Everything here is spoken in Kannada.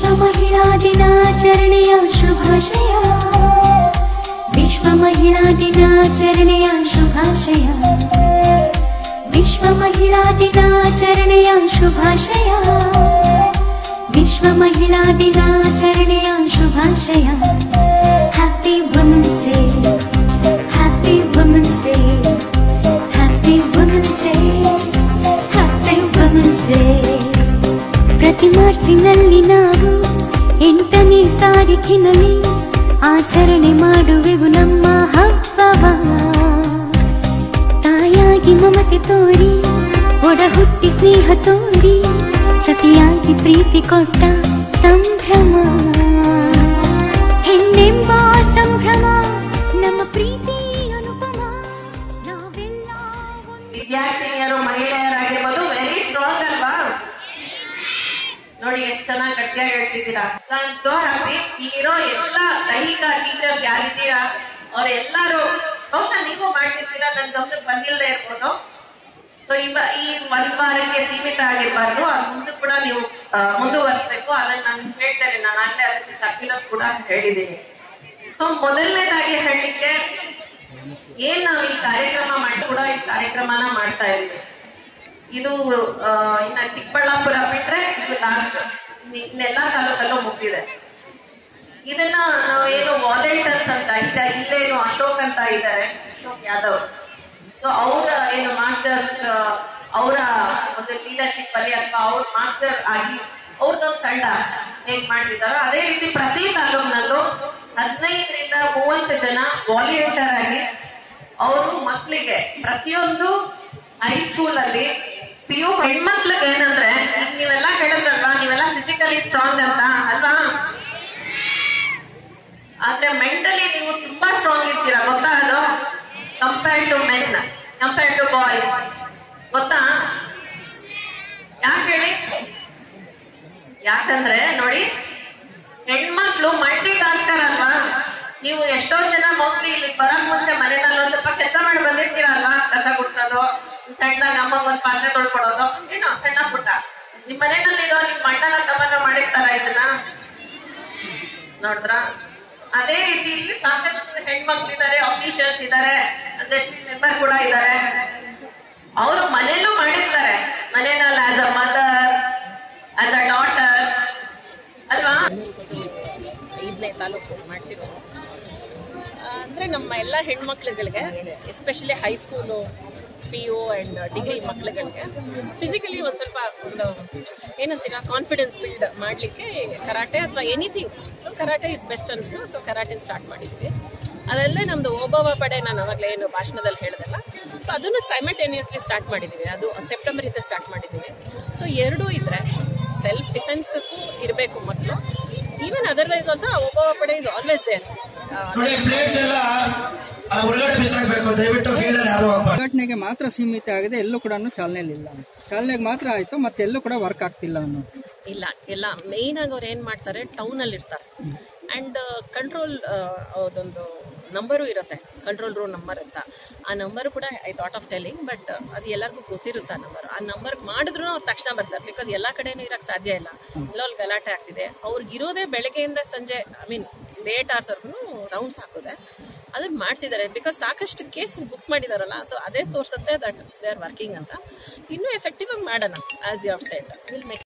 ವಿಶ್ವ ಮಹಿಳಾ ದಿನಾಚರಣೆಯ ಶುಭಾಶಯ ವಿಶ್ವ ಮಹಿಳಾ ದಿನಾಚರಣೆಯ ಶುಭಾಶಯ ವಿಶ್ವ ಮಹಿಳಾ ದಿನಾಚರಣೆಯ ಶುಭಾಶಯ ವಿಶ್ವ ಮಹಿಳಾ ದಿನಾಚರಣೆಯ ಶುಭಾಶಯ happy women's day happy women's day happy women's day happy women's day ಪ್ರತಿ ಮಾರ್ಚಿನಲ್ಲಿ ನಾವು ಎಂಟನೇ ತಾರೀಕಿನಲ್ಲಿ ಆಚರಣೆ ಮಾಡುವೆವು ನಮ್ಮ ಹಬ್ಬವ ತಾಯಾಗಿ ಮಮತೆ ತೋರಿ ಒಡ ಹುಟ್ಟಿ ಸ್ನೇಹ ತೋರಿ ಸತಿಯಾಗಿ ಪ್ರೀತಿ ಕೊಟ್ಟ ಸಂಭ್ರಮ ಹೆಣ್ಣೆಂಬ ಸಂಭ್ರಮ ನಮ್ಮ ಪ್ರೀತಿ ಅನುಪಮ ನಾವೆಲ್ಲ ಒಂದು ವಿದ್ಯಾರ್ಥಿನಿಯರು ಮಹಿಳೆಯರಾಗಿರ್ಬೋದು ವೆರಿ ಸ್ಟ್ರಾಂಗ್ ಅಲ್ವಾ ನೋಡಿ ಎಷ್ಟು ಚೆನ್ನಾಗಿ ಗಟ್ಟಿಯಾಗಿ ಹೇಳ್ತಿದ್ದೀರಾ ಐ ಆಮ್ ಸೋ ಹ್ಯಾಪಿ ಇರೋ ಎಲ್ಲ ದೈಹಿಕ ಟೀಚರ್ಸ್ ಯಾರಿದ್ದೀರಾ ಅವ್ರ ಎಲ್ಲರೂ ಬಹುಶಃ ನೀವು ಮಾಡ್ತಿರ್ತೀರಾ ನನ್ ಗಮನಕ್ಕೆ ಬಂದಿಲ್ಲದೆ ಇರ್ಬೋದು ಸೊ ಇವ ಈ ಒಂದ್ ವಾರಕ್ಕೆ ಸೀಮಿತ ಆಗಿರ್ಬಾರ್ದು ಅದು ಮುಂದೆ ಕೂಡ ನೀವು ಆ, ಮುಂದುವರಿಸ್ಬೇಕು ಅದನ್ನ ನಾನು ಹೇಳ್ತೇನೆ ನಾನು ಆಗ್ಲೇ ಅದಕ್ಕೆ ಸರ್ಕ್ಯುಲರ್ ಕೂಡ ಹೇಳಿದ್ದೀನಿ ಸೊ ಮೊದಲನೇದಾಗಿ ಹೇಳಲಿಕ್ಕೆ ಏನ್ ನಾವು ಈ ಕಾರ್ಯಕ್ರಮ ಮಾಡಿ ಕೂಡ ಈ ಕಾರ್ಯಕ್ರಮನ ಮಾಡ್ತಾ ಇದ್ದೀವಿ ಇದು ಆ, ಇನ್ನ ಚಿಕ್ಕಬಳ್ಳಾಪುರ ಬಿಟ್ರೆ ಇದು ಲಾಸ್ಟ್ ಇನ್ನೆಲ್ಲಾ ತಾಲೂಕಲ್ಲೂ ಮುಗ್ದಿದೆ ಇದನ್ನ ನಾವು ಏನು ವಾಲೆಂಟರ್ಸ್ ಅಂತ ಇದೆ ಇಲ್ಲೇನು ಅಶೋಕ್ ಅಂತ ಇದ್ದಾರೆ ಅಶೋಕ್ ಯಾದವ್ ಸೊ ಅವರ ಏನು ಮಾಸ್ಟರ್ಸ್ ಅವರ ಒಂದು ಲೀಡರ್ಶಿಪ್ ಅಲ್ಲಿ ಅಥವಾ ಅವ್ರ ಮಾಸ್ಟರ್ ಆಗಿ ಅವ್ರದ್ದೊಂದು ತಂಡ ಹೇಗ್ ಮಾಡ್ತಿದ್ದಾರೋ ಅದೇ ರೀತಿ ಪ್ರತಿ ತಾಲೂಕಿನಲ್ಲೂ ಹದಿನೈದರಿಂದ ಮೂವತ್ತು ಜನ ವಾಲಿಯಂಟರ್ ಆಗಿ ಅವರು ಮಕ್ಕಳಿಗೆ ಪ್ರತಿಯೊಂದು ಹೈಸ್ಕೂಲ್ ಅಲ್ಲಿ ಪಿ ಯು ಹೆಣ್ಮಕ್ಳಿಗೆ ಏನಂದ್ರೆ ಈಗ ನೀವೆಲ್ಲ ಹೇಳಿದ್ರಲ್ವಾ ನೀವೆಲ್ಲ ಫಿಸಿಕಲಿ ಸ್ಟ್ರಾಂಗ್ ಅಂತ ಅಲ್ವಾ ಆದ್ರೆ ಮೆಂಟಲಿ ನೀವು ತುಂಬಾ ಸ್ಟ್ರಾಂಗ್ ಇರ್ತೀರಾ ಗೊತ್ತಾ ಅದು compare to men compare to boys ಗೊತ್ತಾ ಯಾಕೆ ಹೇಳಿ ಯಾಕಂದ್ರೆ ನೋಡಿ ಹೆಣ್ಮಕ್ಳು ಮಲ್ಟಿ ಟಾಸ್ಕರ್ ಅಲ್ವಾ ನೀವು ಎಷ್ಟೋ ಜನ ಮೋಸ್ಟ್ಲಿ ಇಲ್ಲಿ ಬರಕ್ ಮುಂಚೆ ಮನೆಯಲ್ಲಿ ಒಂದ್ ಸ್ವಲ್ಪ ಕೆಲಸ ಮಾಡಿ ಬಂದಿರ್ತೀರಲ್ವಾ ಕಸ ಗುಡ್ಸೋದು ಸಣ್ಣದಾಗ ಅಮ್ಮಂಗ್ ಒಂದ್ ಪಾತ್ರೆ ತೊಳ್ಕೊಡೋದು ಏನೋ ಸಣ್ಣ ಪುಟ್ಟ ನಿಮ್ ಮನೆಯಲ್ಲಿ ಇರೋ ನಿಮ್ ಅಣ್ಣನ ತಮ್ಮನ ಮಾಡಿರ್ತಾರ ಇದನ್ನ ನೋಡಿದ್ರ ಅದೇ ರೀತಿ ಇಲ್ಲಿ ಸಾಕಷ್ಟು ಹೆಣ್ಮಕ್ಳು ಇದ್ದಾರೆ ಆಫೀಸರ್ಸ್ ಇದ್ದಾರೆ ಮೆಂಬರ್ ಕೂಡ ಇದ್ದಾರೆ ಅವರು ಮನೇಲೂ ಮಾಡಿರ್ತಾರೆ ಮನೆಯಲ್ಲಿ as a mother as a daughter ಅಲ್ವಾ ಐದನೇ ತಾಲೂಕು ಮಾಡ್ತಿರೋದು ಆ, ಅಂದ್ರೆ ನಮ್ಮ ಎಲ್ಲ ಹೆಣ್ಮಕ್ಳುಗಳಿಗೆ especially high school P U and degree ಮಕ್ಳುಗಳಿಗೆ ಫಿಸಿಕಲಿ ಒಂದು ಸ್ವಲ್ಪ ಒಂದು ಏನಂತೀರಾ ಕಾನ್ಫಿಡೆನ್ಸ್ ಬಿಲ್ಡ್ ಮಾಡಲಿಕ್ಕೆ ಕರಾಟೆ ಅಥವಾ anything so karate is best ಅನಿಸ್ತು ಸೊ ಕರಾಟೆ ಸ್ಟಾರ್ಟ್ ಮಾಡಿದ್ವಿ ಅದಲ್ಲದೆ ನಮ್ದು ಓಬವ್ವ ಪಡೆ ನಾನು ಅವಾಗಲೇ ಏನು ಭಾಷಣದಲ್ಲಿ ಹೇಳಿದಲ್ಲ ಸೊ ಅದನ್ನು ಸೈಮಲ್ಟೇನಿಯಸ್ಲಿ ಸ್ಟಾರ್ಟ್ ಮಾಡಿದ್ದೀವಿ ಅದು ಸೆಪ್ಟೆಂಬರ್ ಇಂದ ಸ್ಟಾರ್ಟ್ ಮಾಡಿದ್ದೀವಿ ಸೊ ಎರಡೂ ಇದ್ರೆ ಸೆಲ್ಫ್ ಡಿಫೆನ್ಸ್ಗೂ ಇರಬೇಕು ಮಕ್ಕಳು ಈವನ್ ಅದರ್ವೈಸ್ ಆಲ್ಸೋ ಓಬವ್ವ ಪಡೆ ಇಸ್ ಆಲ್ವೇಸ್ ದೇರ್ ನೋಡಿ ಪ್ಲೇಸ್ ಎಲ್ಲ ಆ, ಹೊರಗಡೆ ಬಿಸಾಕ್ಬೇಕು ದಯವಿಟ್ಟು ಫೀಲ್ಡ್ ಅಲ್ಲಿ ಯಾರು ಹೋಗ್ಬಾರ್ದು ಉದ್ಘಾಟನೆಗೆ ಮಾತ್ರ ಸೀಮಿತ ಆಗಿದೆ ಎಲ್ಲೂ ಕೂಡ ಚಾಲನೆಯಲ್ಲಿಲ್ಲ ಚಾಲನೆಗೆ ಮಾತ್ರ ಆಯ್ತು ಮತ್ತೆ ಎಲ್ಲೂ ಕೂಡ ವರ್ಕ್ ಆಗ್ತಿಲ್ಲ ಅನ್ನೋದು ಇಲ್ಲ ಎಲ್ಲ ಮೇಯ್ನ್ ಆಗಿ ಅವ್ರು ಏನ್ ಮಾಡ್ತಾರೆ ಟೌನ್ ಅಲ್ಲಿ ಇರ್ತಾರೆ ಅಂಡ್ ಕಂಟ್ರೋಲ್ ಅದೊಂದು ನಂಬರು ಇರುತ್ತೆ ಕಂಟ್ರೋಲ್ ರೂಮ್ ನಂಬರ್ ಅಂತ ಆ ನಂಬರ್ ಕೂಡ I thought of telling but ಅದು ಎಲ್ಲರಿಗೂ ಗೊತ್ತಿರುತ್ತೆ ಆ ನಂಬರ್ ಆ ನಂಬರ್ ಮಾಡಿದ್ರು ಅವ್ರು ತಕ್ಷಣ ಬರ್ತಾರೆ ಬಿಕಾಸ್ ಎಲ್ಲ ಕಡೆನೂ ಇರಕ್ ಸಾಧ್ಯ ಇಲ್ಲ ಎಲ್ಲ ಅಲ್ಲಿ ಗಲಾಟೆ ಆಗ್ತಿದೆ ಅವ್ರಿಗೆ ಇರೋದೇ ಬೆಳಗ್ಗೆಯಿಂದ ಸಂಜೆ ಐ ಮೀನ್ ಲೇಟ್ ಅವರ್ಸ್ವರೆಗೂ ರೌಂಡ್ಸ್ ಹಾಕೋದೆ ಅದನ್ನ ಮಾಡ್ತಿದ್ದಾರೆ ಬಿಕಾಸ್ ಸಾಕಷ್ಟು ಕೇಸಸ್ ಬುಕ್ ಮಾಡಿದಾರಲ್ಲ ಸೊ ಅದೇ ತೋರಿಸುತ್ತೆ ದಟ್ ದೇ ಆರ್ ವರ್ಕಿಂಗ್ ಅಂತ ಇನ್ನೂ ಎಫೆಕ್ಟಿವ್ ಆಗಿ ಮಾಡೋಣ as you of side will make